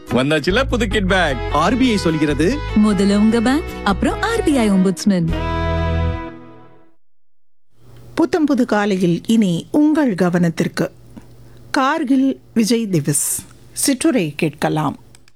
வந்தாச்சுல புது kit bag RBI சொல்கிறது முதல்ல உங்க பேங்க் அப்புறம் ஆர்பிஐ ஒம்புட்ஸ்மேன் புத்தம் புது காலையில் இனி உங்கள் கவனத்திற்கு கார்கில் விஜய் திவஸ் சிற்றுரை கேட்கலாம்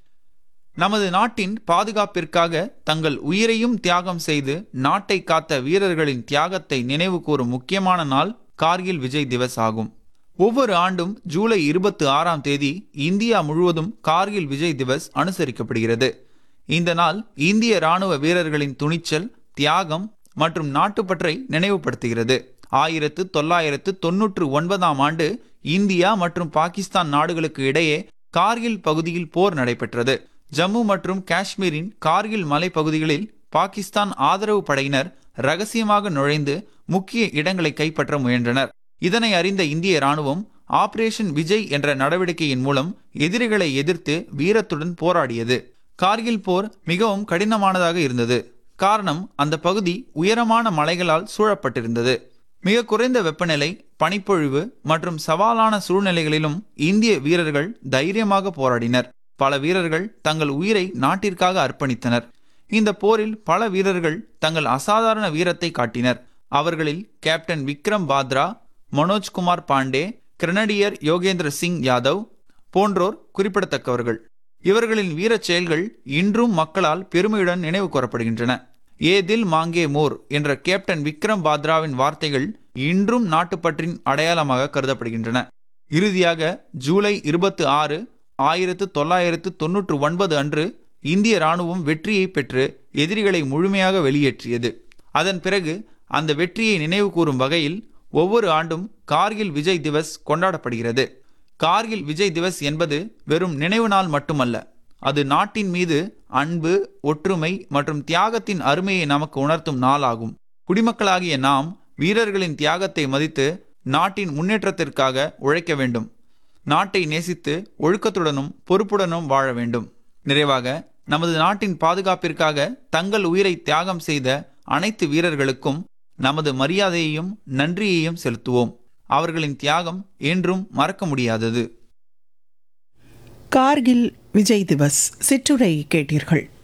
நமது நாட்டின் பாதுகாப்பிற்காக தங்கள் உயிரையும் தியாகம் செய்து நாட்டை காத்த வீரர்களின் தியாகத்தை நினைவு கூறும் முக்கியமான நாள் கார்கில் விஜய் திவஸ் ஆகும் ஒவ்வொரு ஆண்டும் ஜூலை இருபத்தி ஆறாம் தேதி இந்தியா முழுவதும் கார்கில் விஜய் திவஸ் அனுசரிக்கப்படுகிறது இந்த நாள் இந்திய ராணுவ வீரர்களின் துணிச்சல் தியாகம் மற்றும் நாட்டுப்பற்றை நினைவுபடுத்துகிறது ஆயிரத்து தொள்ளாயிரத்து தொன்னூற்று ஒன்பதாம் ஆண்டு இந்தியா மற்றும் பாகிஸ்தான் நாடுகளுக்கு இடையே கார்கில் பகுதியில் போர் நடைபெற்றது ஜம்மு மற்றும் காஷ்மீரின் கார்கில் மலைப்பகுதிகளில் பாகிஸ்தான் ஆதரவு படையினர் ரகசியமாக நுழைந்து முக்கிய இடங்களை கைப்பற்ற முயன்றனர் இதனை அறிந்த இந்திய ராணுவம் ஆபரேஷன் விஜய் என்ற நடவடிக்கையின் மூலம் எதிரிகளை எதிர்த்து வீரத்துடன் போராடியது கார்கில் போர் மிகவும் கடினமானதாக இருந்தது காரணம் அந்த பகுதி உயரமான மலைகளால் சூழப்பட்டிருந்தது மிக குறைந்த வெப்பநிலை பனிப்பொழிவு மற்றும் சவாலான சூழ்நிலைகளிலும் இந்திய வீரர்கள் தைரியமாக போராடினர் பல வீரர்கள் தங்கள் உயிரை நாட்டிற்காக அர்ப்பணித்தனர் இந்த போரில் பல வீரர்கள் தங்கள் அசாதாரண வீரத்தை காட்டினர் அவர்களில் கேப்டன் விக்ரம் பாத்ரா மனோஜ்குமார் பாண்டே கிரனடியர் யோகேந்திர சிங் யாதவ் போன்றோர் குறிப்பிடத்தக்கவர்கள் இவர்களின் வீரச் செயல்கள் இன்றும் மக்களால் பெருமையுடன் நினைவு கூறப்படுகின்றன ஏ தில் மாங்கே மோர் என்ற கேப்டன் விக்ரம் பாத்ராவின் வார்த்தைகள் இன்றும் நாட்டுப்பற்றின் அடையாளமாக கருதப்படுகின்றன இறுதியாக ஜூலை இருபத்தி ஆறு ஆயிரத்து தொள்ளாயிரத்து தொன்னூற்று ஒன்பது அன்று இந்திய ராணுவம் வெற்றியை பெற்று எதிரிகளை முழுமையாக வெளியேற்றியது அதன் பிறகு அந்த வெற்றியை நினைவு கூறும் வகையில் ஒவ்வொரு ஆண்டும் கார்கில் விஜய் திவஸ் கொண்டாடப்படுகிறது கார்கில் விஜய் திவஸ் என்பது வெறும் நினைவு நாள் மட்டுமல்ல அது நாட்டின் மீது அன்பு ஒற்றுமை மற்றும் தியாகத்தின் அருமையை நமக்கு உணர்த்தும் நாளாகும் குடிமக்களாகிய நாம் வீரர்களின் தியாகத்தை மதித்து நாட்டின் முன்னேற்றத்திற்காக உழைக்க வேண்டும் நாட்டை நேசித்து ஒழுக்கத்துடனும் பொறுப்புடனும் வாழ வேண்டும் நிறைவாக நமது நாட்டின் பாதுகாப்பிற்காக தங்கள் உயிரை தியாகம் செய்த அனைத்து வீரர்களுக்கும் நமது மரியாதையையும் நன்றியையும் செலுத்துவோம் அவர்களின் தியாகம் என்றும் மறக்க முடியாதது கார்கில் விஜய் திவஸ் சிற்றுரை கேட்டீர்கள்